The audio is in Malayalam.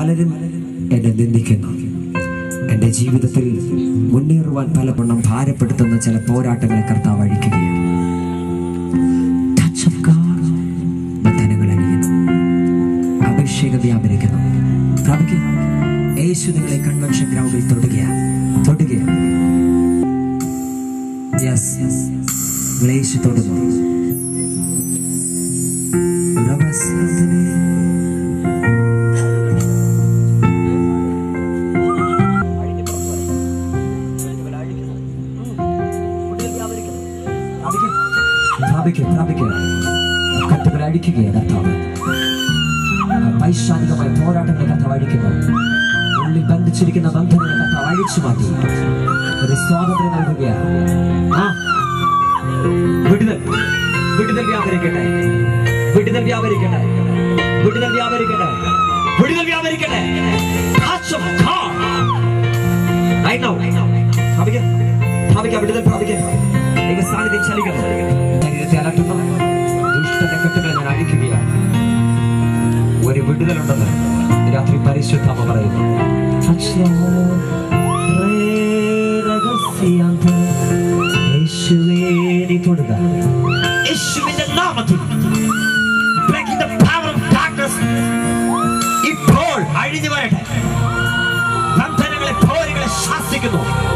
പലരും എന്നെ നിന്ദിക്കുന്നു എൻ്റെ ജീവിതത്തിൽ മുന്നേറുവാൻ പലവണ്ണം ഭാരപ്പെടുത്തുന്ന ചില പോരാട്ടങ്ങളെ കർത്താവ് അഴിക്കുകയാണ് Touch of God. ബന്ധനങ്ങൾ അഴിയുന്നു അഭിഷേകം വ്യാപരിക്കുന്നു പ്രാപിക്കുന്നു യേശു നിങ്ങളെ കൺവെൻഷൻ ഗ്രൗണ്ടിൽ തൊടുകയാണ് തൊടുകയാണ് യെസ് നിങ്ങളെ യേശു തൊടുന്നു ഉറവസനത്തിനെ പ്രാപിക്കും പ്രാപിക്കും കത്തുകൾ അടിക്കുകയാണ് കർത്താവ് പൈശാചികമായ പോരാട്ടങ്ങളെ കർത്താവ് അഴിക്കുന്നു ഉള്ളിൽ ബന്ധിച്ചിരിക്കുന്ന ബന്ധനങ്ങളെ കർത്താവ് അഴിച്ചു മാറ്റി ഒരു സ്വാതന്ത്ര്യം നൽകുകയാണ് ആ വിടുതൽ വിടുതൽ വ്യാപരിക്കട്ടെ വിടുതൽ വ്യാപരിക്കട്ടെ വിടുതൽ വ്യാപരിക്കട്ടെ വിടുതൽ വ്യാപരിക്കട്ടെ Touch of God. Right now. പ്രാപിക്കാം പ്രാപിക്കാം വിടുതൽ പ്രാപിക്കാം ദൈവ സാന്നിധ്യം ചലിക്കുന്നു ശരീരത്തെ അലട്ടുന്നു ദുഷ്ടന്റെ കെട്ടുകളെ ഞാൻ അഴിക്കുകയാണ് ഒരു വിടുതലുണ്ടെന്ന് രാത്രി പരിശുദ്ധമ പറയുന്നു Touch the Lord. രഹസ്യാന്തം. യേശുവേ നീ തൊടുക യേശുവിന്റെ നാമത്തിൽ breaking the power of darkness ഇപ്പോൾ അഴിഞ്ഞു വരട്ടെ ബന്ധനങ്ങളെ പോരുകളെ ശാസിക്കുന്നു